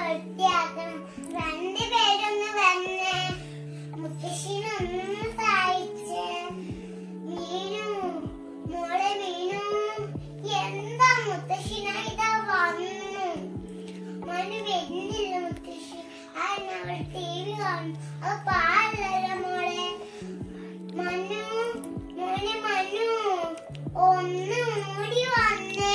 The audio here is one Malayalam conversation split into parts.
വൃത്തിയാക്കണം രണ്ടുപേരൊന്ന് വന്ന് മുത്തശ്ശിനൊന്ന് സഹായിച്ച് മീനു മോളെ മീനു എന്താ മുത്തശ്ശിന ഇതാ വന്നു മോന് വരുന്നില്ല മുത്തശ്ശി അതിന് അവൾ ടി വി കാണും അത് പാടില്ലല്ലോ മോളെ മനു മോനെ മനു ഒന്ന് മൂടി വന്നേ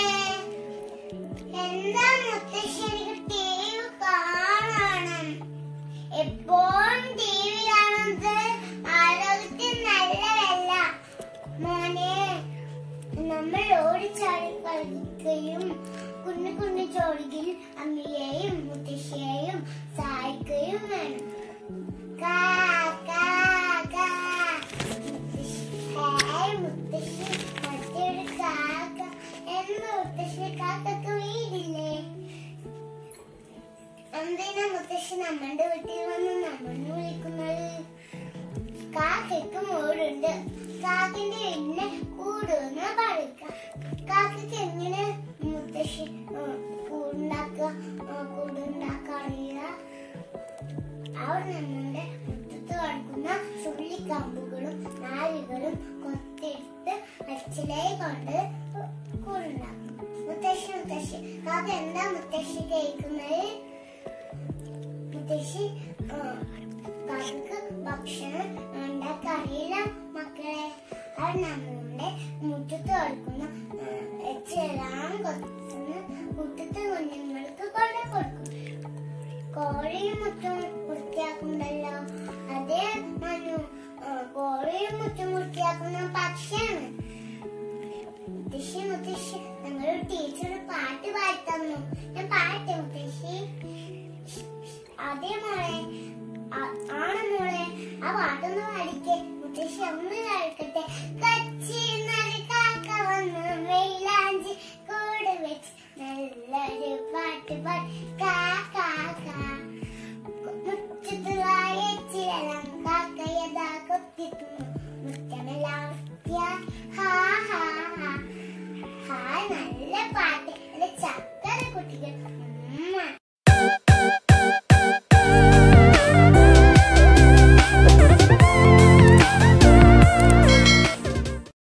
എന്താ മുത്തശ്ശി എനിക്ക് ടി വി കാണണം എപ്പോഴും ടി വി കാണുന്നത് ആരോഗ്യത്തിന് നല്ലതല്ല മോനെ നമ്മൾ ഓടിച്ചാടി കളിക്കുകയും കുഞ്ഞു കുഞ്ഞു ചോടിയിൽ അമ്മയെയും മുത്തശ്ശിയെയും സഹായിക്കുകയും വേണം കാ, കാ, കാ. മുത്തശ്ശി, ഹായ് മുത്തശ്ശി, മറ്റൊരു കാക്ക. എന്താ മുത്തശ്ശി, കാക്കക്ക് വീടില്ലേ? എന്തിനാ മുത്തശ്ശി നമ്മളുടെ വീട്ടിൽ വന്ന് നമ്മളെ വിളിക്കുന്നത് കാക്കയ്ക്ക് മൂടുണ്ട് കാക്കിന്റെ വീടിനെ കൂടുന്ന പറയുക കാക്കയ്ക്ക് എങ്ങനെ മുത്തശ്ശി ആ, കൂടുണ്ടാക്കുക ആ, കൂടുണ്ടാക്കാൻ അറിയില്ല അവർ നമ്മളുടെ മുറ്റത്ത് കിടക്കുന്ന ചുള്ളിക്കമ്പുകളും നാരുകളും കൊത്തെടുത്ത് അച്ചിലായി കൊണ്ട് കൂടുണ്ടാക്കും മുത്തശ്ശി മുത്തശ്ശി കാക്ക എന്താ മുത്തശ്ശി കഴിക്കുന്നത് മുത്തശ്ശി ആ, കാക്കക്ക് ഭക്ഷണം ഉണ്ടാക്കാൻ അറിയില്ല മക്കളെ അവർ നമ്മളുടെ മുറ്റത്ത് കളിക്കുന്ന എച്ചെല്ലാം കൊത്തുന്ന മുറ്റത്ത് കുഞ്ഞുങ്ങൾക്ക് കൊണ്ട് കൊടുക്കും കോഴിയും മുറ്റും വൃത്തിയാക്കുണ്ടല്ലോ അതേ മനു ആ, കോഴിയും മുറ്റും വൃത്തിയാക്കുന്ന പക്ഷിയാണ് മുത്തശ്ശി മുത്തശ്ശി ഞങ്ങളൊരു ടീച്ചർ പാട്ട് പാടി തന്നു ഞാൻ പാട്ടെ മുത്തശ്ശി അതേ മോളെ ആ- ആണ് മോളെ ആ പാട്ടൊന്ന് പാടിക്കേ മുത്തശ്ശി ഒന്ന് കേൾക്കട്ടെ